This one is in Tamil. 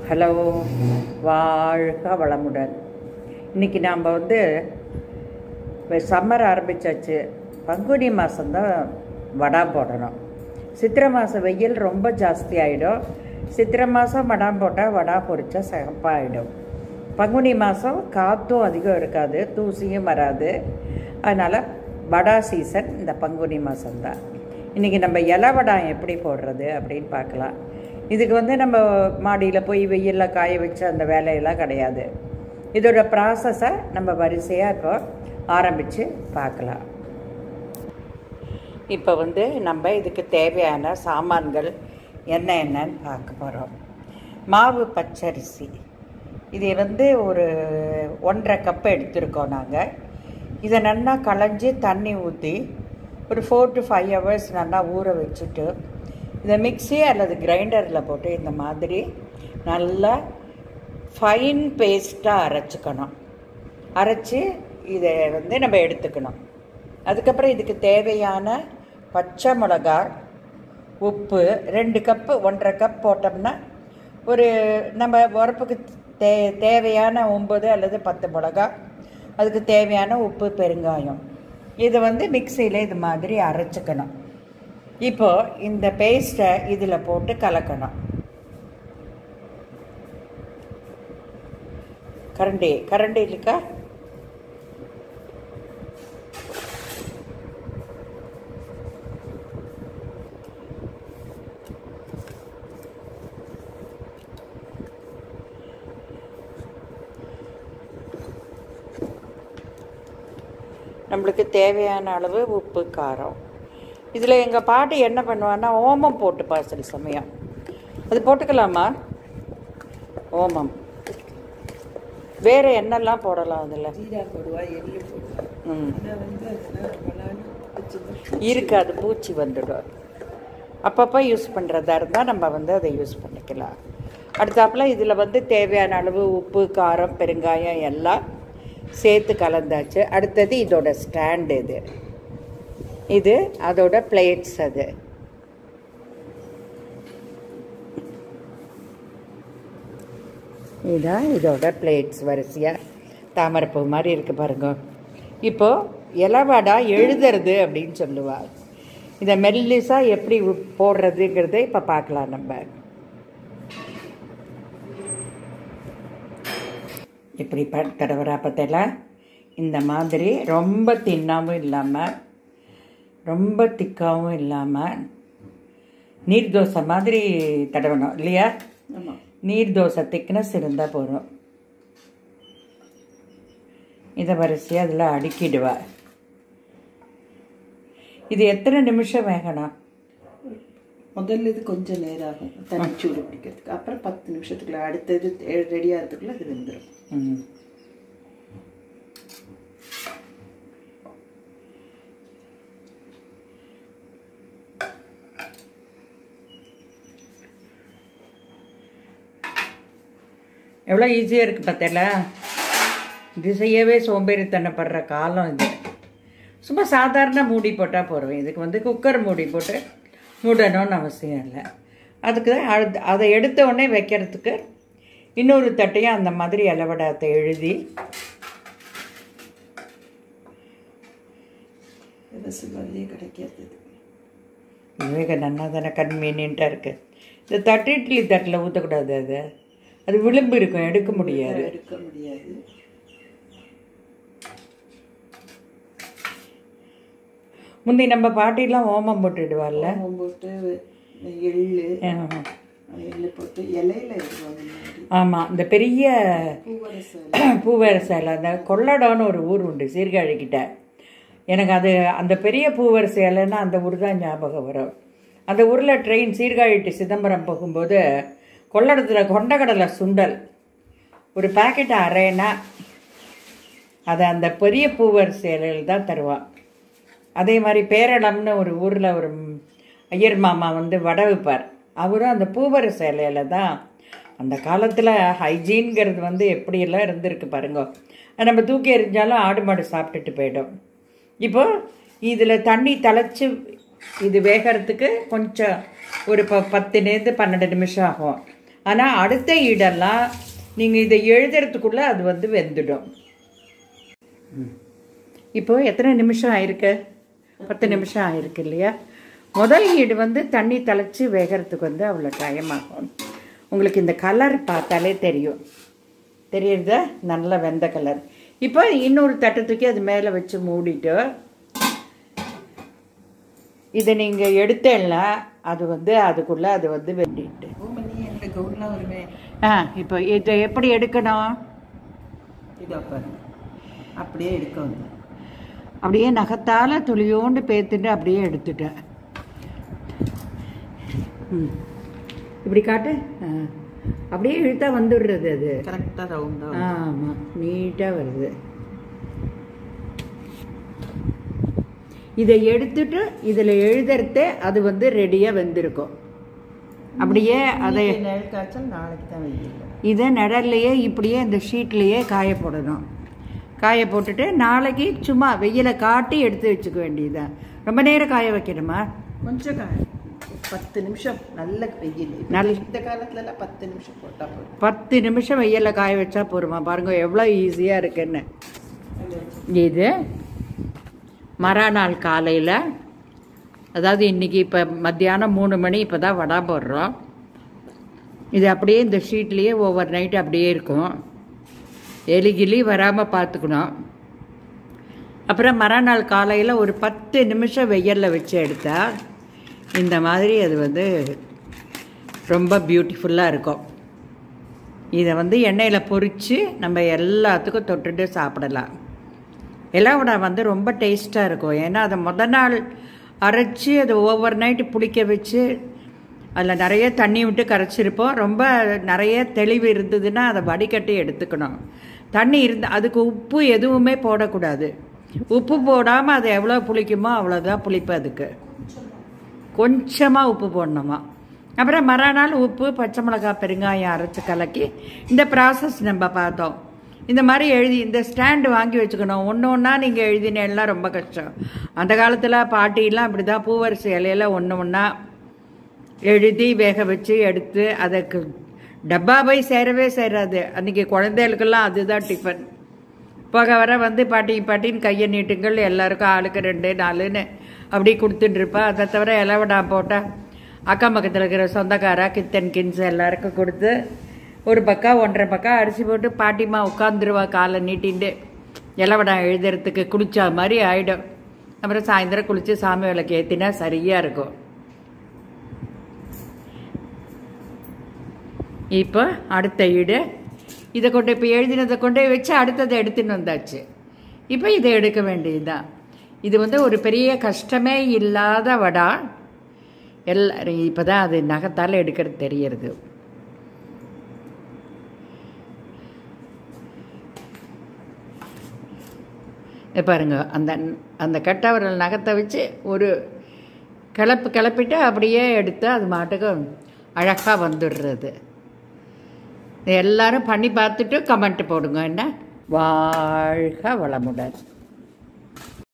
ஹலோ வாழ்க வளமுடன் இன்னைக்கு நாம் வந்து சம்மர் ஆரம்பிச்சாச்சு பங்குனி மாதம்தான் வடா போடணும் சித்திரை மாதம் வெயில் ரொம்ப ஜாஸ்தி ஆகிடும் சித்திரை மாதம் வடா போட்டால் வடா பொரிச்சா சிகப்பாகிடும் பங்குனி மாதம் காற்றும் அதிகம் இருக்காது தூசியும் வராது அதனால் வடா சீசன் இந்த பங்குனி மாதம்தான் இன்றைக்கி நம்ம இலை வடாம் எப்படி போடுறது அப்படின்னு பார்க்கலாம் இதுக்கு வந்து நம்ம மாடியில் போய் வெயிலில் காய வச்ச அந்த வேலையெல்லாம் கிடையாது இதோட ப்ராசஸை நம்ம வரிசையாக இப்போ ஆரம்பித்து பார்க்கலாம் இப்போ வந்து நம்ம இதுக்கு தேவையான சாமான்கள் என்ன என்னன்னு பார்க்க போகிறோம் மாவு பச்சரிசி இது வந்து ஒரு ஒன்றரை கப்பு எடுத்திருக்கோம் நாங்கள் இதை நல்லா களைஞ்சி தண்ணி ஊற்றி ஒரு ஃபோர் டு ஃபைவ் ஹவர்ஸ் நல்லா ஊற வச்சுட்டு இதை மிக்ஸி அல்லது கிரைண்டரில் போட்டு இந்த மாதிரி நல்லா ஃபைன் பேஸ்ட்டாக அரைச்சிக்கணும் அரைச்சி இதை வந்து நம்ம எடுத்துக்கணும் அதுக்கப்புறம் இதுக்கு தேவையான பச்சை மிளகா உப்பு ரெண்டு கப்பு ஒன்றரை கப் போட்டோம்னா ஒரு நம்ம உரப்புக்கு தே தேவையான ஒம்பது அல்லது பத்து மிளகா அதுக்கு தேவையான உப்பு பெருங்காயம் இதை வந்து மிக்சியில் இது மாதிரி அரைச்சிக்கணும் இப்போ இந்த பேஸ்ட்டை இதில் போட்டு கலக்கணும் கரண்டி கரண்டி இல்லைக்கா நம்மளுக்கு தேவையான அளவு உப்பு காரம் இதில் எங்கள் பாட்டி என்ன பண்ணுவான்னா ஓமம் போட்டுப்பா சில சமயம் அது போட்டுக்கலாமா ஓமம் வேறு என்னெல்லாம் போடலாம் அதில் ஜீரா போடுவா எள்ளு போடுவா ம் ஆனால் வந்து அதெல்லாம் ரொம்ப நாள் வச்சுருந்தா இருக்காது பூச்சி வந்துடும் அப்பப்போ யூஸ் பண்ணுறதா இருந்தால் நம்ம வந்து அதை யூஸ் பண்ணிக்கலாம் அடுத்தாப்புல இதில் வந்து தேவையான அளவு உப்பு காரம் பெருங்காயம் எல்லாம் சேர்த்து கலந்தாச்சு அடுத்தது இதோட ஸ்டாண்டு இது இது அதோட பிளேட்ஸ் அது இதுதான் இதோட பிளேட்ஸ் வரிசையாக தாமரைப்பூ மாதிரி இருக்கு பாருங்க இப்போது இலவடா எழுதுறது அப்படின்னு சொல்லுவா இதை மெல்லிஸாக எப்படி உ- போடுறதுங்கிறத இப்போ பார்க்கலாம் நம்ம இப்படி ப தடவரா பார்த்தலாம் இந்த மாதிரி ரொம்ப தின்னாவும் இல்லாமல் ரொம்ப திக்காவும் இல்லாமல் நீர் தோசை மாதிரி தடவணும் இல்லையா ஆமாம் நீர் தோசை திக்னஸ் இருந்தால் போதும் இதை வரிசையாக அதில் அடுக்கிடுவா இது எத்தனை நிமிஷம் வேகணும் முதல்ல இது கொஞ்சம் நேரம் ஆகும் தண்ணி சூடு பிடிக்கிறதுக்கு அப்புறம் பத்து நிமிஷத்துக்குள்ள அடுத்தது ரெடி ஆகிறதுக்குள்ள அது வெந்துடும் ம் எவ்வளோ ஈஸியாக இருக்குது பார்த்தல இது செய்யவே சோம்பேறித்தனப்படுற காலம் இது சும்மா சாதாரண மூடி போட்டால் போகிறோம் இதுக்கு வந்து குக்கர் மூடி போட்டு மூடணும்னு அவசியம் இல்லை அதுக்கு தான் அடுத்து அதை எடுத்த உடனே வைக்கிறதுக்கு இன்னொரு தட்டையும் அந்த மாதிரி இலவடாத்தை எழுதி ரசகுல்லாலே கிடைக்காது விவேக நன்னா தானே கன்வீனியண்ட்டாக இருக்குது இந்த தட்டு இட்லி தட்டில் ஊற்றக்கூடாது அது அது விளிம்பு இருக்கும் எடுக்க முடியாது எடுக்க முடியாது முந்தி நம்ம பாட்டிலாம் ஓமம் போட்டுடுவாள்ல ஓமம் போட்டு எள்ளு ஆமா. எள்ளு போட்டு இலையில இடுவாங்க முன்னாடி ஆமாம் இந்த பெரிய பூவரச பூவரசையில் அந்த கொள்ளடம்னு ஒரு ஊர் உண்டு சீர்காழிக்கிட்ட எனக்கு அது அந்த பெரிய பூவரசை இலைன்னா அந்த ஊர் தான் ஞாபகம் வரும் அந்த ஊரில் ட்ரெயின் சீர்காழி to சிதம்பரம் போகும்போது கொள்ளடத்தில் கொண்டக்கடலை சுண்டல் ஒரு பாக்கெட் அரைனா அதை அந்த பெரிய பூவரசை இலையில் தான் தருவான் அதே மாதிரி பேரளம்னு ஒரு ஊரில் ஒரு ம், ஐயர் மாமா வந்து வடை வைப்பார் அவரும் அந்த பூவரச இலையில தான் அந்த காலத்தில் ஹைஜீன்கிறது வந்து எப்படியெல்லாம் இருந்திருக்கு பாருங்க அது நம்ம தூக்கி எறிஞ்சாலும் ஆடு மாடு சாப்பிட்டுட்டு போயிடும் இப்போ இதில் தண்ணி தலைச்சி இது வேகறதுக்கு கொஞ்சம் ஒரு ப பத்துலேருந்து பன்னெண்டு நிமிஷம் ஆகும் ஆனால் அடுத்த ஈடெல்லாம் நீங்கள் இதை எழுதுறதுக்குள்ளே அது வந்து வெந்துடும் ம். இப்போ எத்தனை நிமிஷம் ஆயிருக்கு பத்து நிமிஷம் ஆயிருக்கு இல்லையா முதல் ஈடு வந்து தண்ணி தெளித்து வேகிறதுக்கு வந்து அவ்வளோ டைம் ஆகும் உங்களுக்கு இந்த கலர் பார்த்தாலே தெரியும் தெரியுறதா நல்ல வெந்த கலர் இப்போ இன்னொரு தட்டை தூக்கி அது மேலே வச்சு மூடிட்டு இதை நீங்கள் எடுத்தேன்னா அது வந்து அதுக்குள்ளே அது வந்து வெண்டிட்டு ஓமனி என்ற கவுன்லாம் வருமே ஆ இப்போ இதை எப்படி எடுக்கணும் இதோ பாருங்க அப்படியே எடுக்க வந்து அப்படியே நகத்தால் துளியோண்டு பேத்துட்டு அப்படியே எடுத்துட்டேன் ம் இப்படி காட்டு ஆ அப்படியே இழுத்தா வந்துடுறது அது கரெக்டாக ரவுண்டாக ஆமாம் நீட்டாக வருது இதை எடுத்துட்டு இதில் எழுதுறதே அது வந்து ரெடியாக வெந்திருக்கும் அப்படியே அதை நெல் காய்ச்சல் நாளைக்கு தான் வெயில் இதை நிழல்லையே இப்படியே இந்த ஷீட்லேயே காய போடணும் காய போட்டுட்டு நாளைக்கு சும்மா வெயிலை காட்டி எடுத்து வச்சுக்க வேண்டியதுதான் ரொம்ப நேரம் காய வைக்கணுமா கொஞ்சம் காய் பத்து நிமிஷம் நல்ல வெயில் நல்ல இந்த காலத்துலலாம் பத்து நிமிஷம் போட்டால் போதும் பத்து நிமிஷம் வெயிலில் காய வச்சா போருமா பாருங்க எவ்வளோ ஈஸியாக இருக்குன்னு இது மறுநாள் காலையில் அதாவது இன்றைக்கி இப்போ மத்தியானம் மூணு மணி இப்போ தான் வடை போடுறோம் இது அப்படியே இந்த ஷீட்லேயே ஓவர் நைட் அப்படியே இருக்கும் எலி கிளி வராமல் பார்த்துக்கணும் அப்புறம் மறுநாள் காலையில் ஒரு பத்து நிமிஷம் வெயிலில் வச்சு எடுத்தா இந்த மாதிரி அது வந்து ரொம்ப பியூட்டிஃபுல்லாக இருக்கும் இதை வந்து எண்ணெயில் பொரித்து நம்ம எல்லாத்துக்கும் தொட்டுட்டு சாப்பிடலாம் இலவடை வந்து ரொம்ப டேஸ்ட்டாக இருக்கும் ஏன்னா அதை முத நாள் அரைச்சி அதை ஓவர் நைட்டு புளிக்க வச்சு அதில் நிறைய தண்ணி விட்டு கரைச்சிருப்போம் ரொம்ப நிறைய தெளிவு இருந்ததுன்னா அதை வடிகட்டி எடுத்துக்கணும் தண்ணி இருந்து அதுக்கு உப்பு எதுவுமே போடக்கூடாது உப்பு போடாமல் அது எவ்வளோ புளிக்குமோ அவ்வளோதான் புளிப்பு அதுக்கு கொஞ்சமாக உப்பு போடணுமா அப்புறம் மறுநாள் உப்பு பச்சை மிளகாய் பெருங்காயம் அரைச்சி கலக்கி இந்த ப்ராசஸ் நம்ம பார்த்தோம் இந்த மாதிரி எழுதி இந்த ஸ்டாண்டு வாங்கி வச்சுக்கணும் ஒன்று ஒன்றா நீங்கள் எழுதினேன்னா ரொம்ப கஷ்டம் அந்த காலத்தில் பாட்டிலாம் அப்படி தான் பூவரிசி இலையில ஒன்று ஒன்றா எழுதி வேக வச்சு எடுத்து அதுக்கு டப்பா போய் சேரவே சேராது அன்றைக்கி குழந்தைகளுக்கெல்லாம் அதுதான் டிஃபன் போக வர வந்து பாட்டி பாட்டின்னு கையை நீட்டுங்கள் எல்லாருக்கும் ஆளுக்கு ரெண்டு நாலுன்னு அப்படி கொடுத்துட்டு இருப்பா அதை தவிர இலவடா போட்டால் அக்கம் பக்கத்தில் இருக்கிற சொந்தக்காரா கித்தன் கின்ஸ் எல்லாருக்கும் கொடுத்து ஒரு பக்கம் ஒன்றரை பக்கம் அரிசி போட்டு பாட்டிமா உட்காந்துருவா காலை நீட்டின்ட்டு இலவடம் எழுதுறதுக்கு குளிச்சா மாதிரி ஆயிடும் அப்புறம் சாயந்தரம் குளித்து சாமி விளக்கு ஏற்றினா சரியாக இருக்கும் இப்போ அடுத்த ஈடு இதை கொண்டு இப்போ எழுதினதை கொண்டு போய் வச்சு அடுத்ததை எடுத்துன்னு வந்தாச்சு இப்போ இதை எடுக்க வேண்டியதுதான் இது வந்து ஒரு பெரிய கஷ்டமே இல்லாத வடா எல்லாரும் இப்போ தான் அது நகத்தால் எடுக்கிறது தெரியறது இதை பாருங்க அந்த அந்த கட்டவரல் நகத்தை வச்சு ஒரு கிளப்பு கிளப்பிட்டு அப்படியே எடுத்து அது மாட்டுக்கு அழகாக வந்துடுறது எல்லாரும் பண்ணி பார்த்துட்டு கமெண்ட் போடுங்க என்ன வாழ்க வளமுடன்